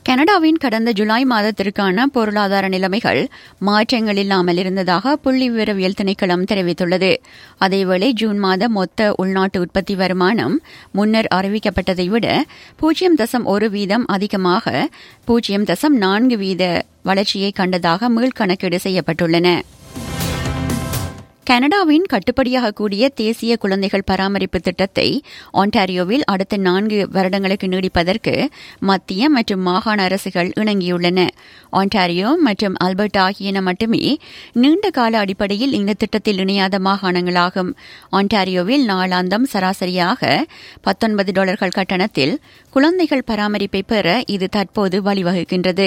கனடாவின் கடந்த ஜூலை மாதத்திற்கான பொருளாதார நிலைமைகள் மாற்றங்கள் இல்லாமல் இருந்ததாக புள்ளி விவரவியல் திணைக்களம் தெரிவித்துள்ளது அதேவேளை ஜூன் மாத மொத்த உள்நாட்டு உற்பத்தி வருமானம் முன்னர் அறிவிக்கப்பட்டதை விட பூஜ்ஜியம் தசம் ஒரு வீதம் அதிகமாக பூஜ்ஜியம் தசம் நான்கு வீத வளர்ச்சியை கண்டதாக மீள்கணக்கீடு செய்யப்பட்டுள்ளன கனடாவின் கட்டுப்படியாக கூடிய தேசிய குழந்தைகள் பராமரிப்பு திட்டத்தை ஒன்டாரியோவில் அடுத்த நான்கு வருடங்களுக்கு நீடிப்பதற்கு மத்திய மற்றும் மாகாண அரசுகள் இணங்கியுள்ளன ஒன்டாரியோ மற்றும் அல்பர்ட் ஆகியன மட்டுமே நீண்ட கால அடிப்படையில் இந்த திட்டத்தில் இணையாத மாகாணங்களாகும் ஒன்டாரியோவில் நாளாந்தம் சராசரியாக பத்தொன்பது டாலர்கள் கட்டணத்தில் குழந்தைகள் பராமரிப்பை பெற இது தற்போது வழிவகுக்கின்றது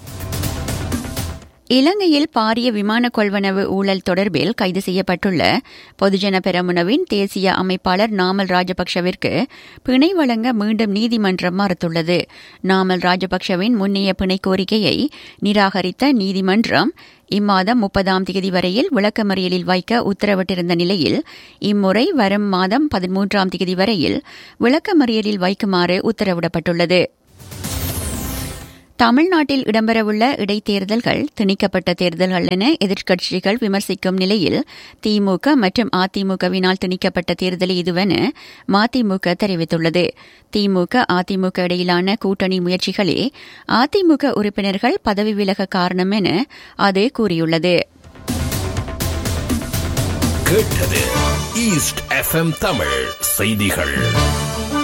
இலங்கையில் பாரிய விமான கொள்வனவு ஊழல் தொடர்பில் கைது செய்யப்பட்டுள்ள பொதுஜன பெரமுனவின் தேசிய அமைப்பாளர் நாமல் ராஜபக்ஷவிற்கு பிணை வழங்க மீண்டும் நீதிமன்றம் மறுத்துள்ளது நாமல் ராஜபக்ஷவின் முன்னைய பிணை கோரிக்கையை நிராகரித்த நீதிமன்றம் இம்மாதம் முப்பதாம் தேதி வரையில் விளக்கமறியலில் வைக்க உத்தரவிட்டிருந்த நிலையில் இம்முறை வரும் மாதம் பதிமூன்றாம் தேதி வரையில் விளக்கமறியலில் வைக்குமாறு உத்தரவிடப்பட்டுள்ளது தமிழ்நாட்டில் இடம்பெறவுள்ள இடைத்தேர்தல்கள் திணிக்கப்பட்ட தேர்தல்கள் என எதிர்க்கட்சிகள் விமர்சிக்கும் நிலையில் திமுக மற்றும் அதிமுகவினால் திணிக்கப்பட்ட தேர்தல் இதுவென மதிமுக தெரிவித்துள்ளது திமுக அதிமுக இடையிலான கூட்டணி முயற்சிகளே அதிமுக உறுப்பினர்கள் பதவி விலக காரணம் என அது கூறியுள்ளது கேட்டது ஈஸ்ட் எஃப்எம் தமிழ் செய்திகள்